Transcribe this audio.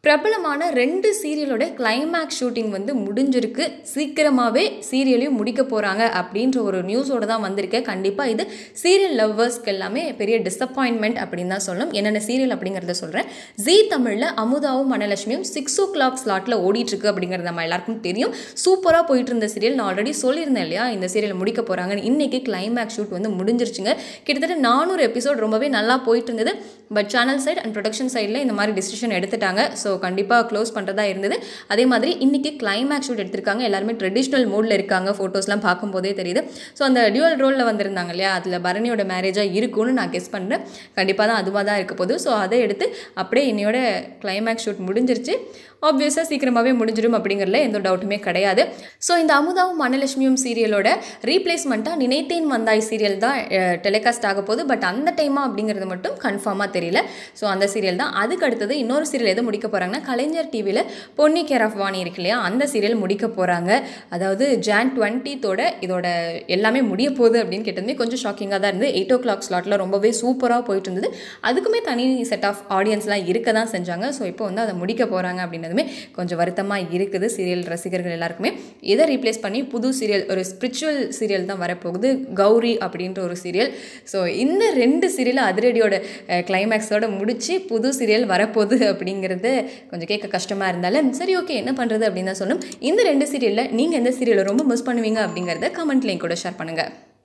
பிரபலமான ரெண்டு சீரியலோட climax shooting வந்து முடிஞ்சிருக்கு சீக்கிரமாகவே சீரியலையும் முடிக்க போகிறாங்க அப்படின்ற ஒரு நியூஸோட தான் வந்திருக்கேன் கண்டிப்பாக இது சீரியல் லவ்வர்ஸ்க்கு எல்லாமே பெரிய டிசப்பாயின்மெண்ட் அப்படின்னு தான் சொல்லணும் என்னென்ன சீரியல் அப்படிங்கிறத சொல்கிறேன் ஜீ தமிழில் அமுதாவும் மனலட்சுமியும் சிக்ஸ் ஓ கிளாக் ஸ்லாட்டில் ஓடிட்டுருக்கு அப்படிங்கிறது நம்ம எல்லாருக்கும் தெரியும் சூப்பராக போயிட்டு இருந்த சீரியல் நான் ஆல்ரெடி சொல்லியிருந்தேன் இல்லையா இந்த சீரியல் முடிக்க போகிறாங்கன்னு இன்றைக்கி கிளைமேக்ஸ் ஷூட் வந்து முடிஞ்சிருச்சுங்க கிட்டத்தட்ட நானூறு எபிசோட் ரொம்பவே நல்லா போயிட்டு இருந்தது but channel side and production சைடில் இந்த மாதிரி டிசிஷன் எடுத்துட்டாங்க ஸோ கண்டிப்பாக க்ளோஸ் பண்ணுறதா இருந்தது அதே மாதிரி இன்றைக்கி கிளைமேக்ஸ் ஷூட் எடுத்திருக்காங்க எல்லாருமே ட்ரெடிஷ்னல் மூடில் இருக்காங்க ஃபோட்டோஸ்லாம் பார்க்கும்போதே தெரியுது ஸோ அந்த டியூவல் ரோலில் வந்திருந்தாங்க இல்லையா அதில் பரணியோட மேரேஜாக இருக்கும்னு நான் கெஸ் பண்ணுறேன் கண்டிப்பாக தான் அதுவாக தான் இருக்க போகுது ஸோ அதை எடுத்து அப்படியே இன்னையோட கிளைமேக்ஸ் ஷூட் முடிஞ்சிருச்சு ஆப்வியஸாக சீக்கிரமாகவே முடிஞ்சிடும் அப்படிங்கிறதுல எந்த டவுட்டுமே கிடையாது ஸோ இந்த அமுதாவும் மனலட்சுமியும் சீரியலோட ரீப்ளேஸ்மெண்ட்டாக நினைத்தேன் வந்தாய் சீரியல் தான் டெலிகாஸ்ட் ஆக போகுது பட் அந்த டைமா அப்படிங்கிறது மட்டும் கன்ஃபார்மாக தெரியல ஸோ அந்த சீரியல் தான் அதுக்கு அடுத்தது இன்னொரு சீரியல் எது முடிக்க போகிறாங்கன்னா கலைஞர் டிவியில் பொன்னி கேர் ஆஃப் வாணி இருக்கு இல்லையா அந்த சீரியல் முடிக்க போகிறாங்க அதாவது ஜான் டுவெண்ட்டித்தோட இதோட எல்லாமே முடிய போகுது அப்படின்னு கேட்டதுமே கொஞ்சம் ஷாக்கிங்காக தான் இருந்து எயிட் ஓ கிளாக் ஸ்லாட்டில் ரொம்பவே சூப்பராக போயிட்டு இருந்தது அதுக்குமே தனி செட் ஆஃப் ஆடியன்ஸ்லாம் இருக்க தான் செஞ்சாங்க ஸோ இப்போ வந்து அதை முடிக்க போகிறாங்க அப்படின்னதுமே கொஞ்சம் வருத்தமாக இருக்குது சீரியல் ரசிகர்கள் எல்லாருக்குமே இதை ரீப்ளேஸ் பண்ணி புது சீரியல் ஒரு ஸ்பிரிச்சுவல் சீரியல் தான் வரப்போகுது கௌரி அப்படின்ற ஒரு சீரியல் ஸோ இந்த ரெண்டு சீரியல் அதிரடியோட கிளைமேக்ஸோட முடிச்சு புது சீரியல் வரப்போகுது அப்படிங்கிறது கொஞ்சம் கேட்க கஷ்டமாக இருந்தாலும் சரி ஓகே என்ன பண்ணுறது அப்படின்னு தான் சொல்லணும் இந்த ரெண்டு சீரியலில் நீங்கள் எந்த சீரியலை ரொம்ப மிஸ் பண்ணுவீங்க அப்படிங்கிறத கமெண்ட்லேயும் கூட ஷேர் பண்ணுங்கள்